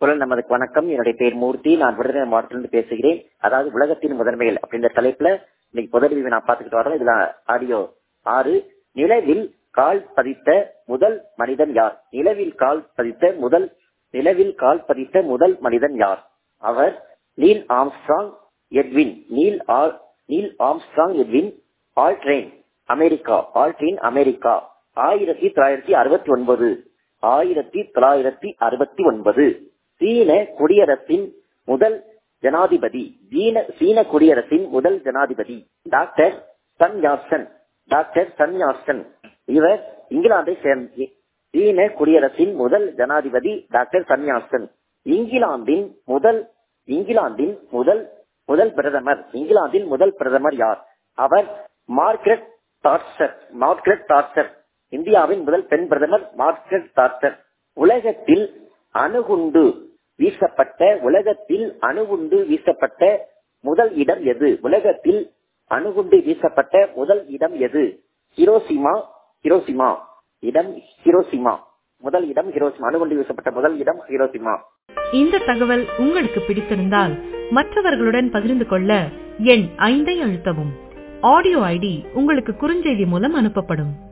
குரல் நமதுக்கு வணக்கம் என்னுடைய பேர் மூர்த்தி நான் விருதுநகர் மாவட்டத்திலிருந்து பேசுகிறேன் அதாவது உலகத்தின் முதன்மைகள் அப்படின்ற தலைப்புல இன்னைக்கு புதல்வி நான் பார்த்துக்கிட்டு வரோம் இதுல ஆடியோ ஆறு நிலவில் கால் பதித்த முதல் மனிதன் யார் நிலவில் கால் பதித்த முதல் நிலவில் கால் பதித்த முதல் மனிதன் யார் அவர் நீல் ஆம்ஸ்ட்ராங் எட்வின் நீல் ஆல் Neil Armstrong Edwin Aldrin America Aldrin America ஆயிரத்தி தொள்ளாயிரத்தி அறுபத்தி ஒன்பது ஆயிரத்தி தொள்ளாயிரத்தி அறுபத்தி ஒன்பது சீன குடியரசின் முதல் ஜனாதிபதி சீன சீன குடியரசின் முதல் ஜனாதிபதி doctor Sun Yat-sen doctor Sun Yat-sen இவர் இங்கிலாந்தை சேர்ந்த சீன குடியரசின் முதல் ஜனாதிபதி டாக்டர் சன்யாசன் இங்கிலாந்தின் முதல் இங்கிலாந்தின் முதல் முதல் பிரதமர் இங்கிலாந்தின் முதல் பிரதமர் யார் அவர் மார்க்ரெட் டார்ச்சர் மார்க்ரெட் டார்ச்சர் இந்தியாவின் முதல் பெண் பிரதமர் மார்க்ரெட் டார்ச்சர் உலகத்தில் அணுகுண்டு வீசப்பட்ட உலகத்தில் அணுகுண்டு வீசப்பட்ட முதல் இடம் எது உலகத்தில் அணுகுண்டு வீசப்பட்ட முதல் இடம் எது ஹிரோசிமா ஹிரோசிமா இடம் ஹிரோசிமா முதல் இடம் ஹிரோசிமா அணுகுண்டு வீசப்பட்ட முதல் இடம் ஹிரோசிமா இந்த தகவல் உங்களுக்கு பிடித்திருந்தால் மற்றவர்களுடன் பகிர்ந்து கொள்ள எண் ஐந்தை அழுத்தவும் ஆடியோ ஐடி உங்களுக்கு குறுஞ்செய்தி மூலம் அனுப்பப்படும்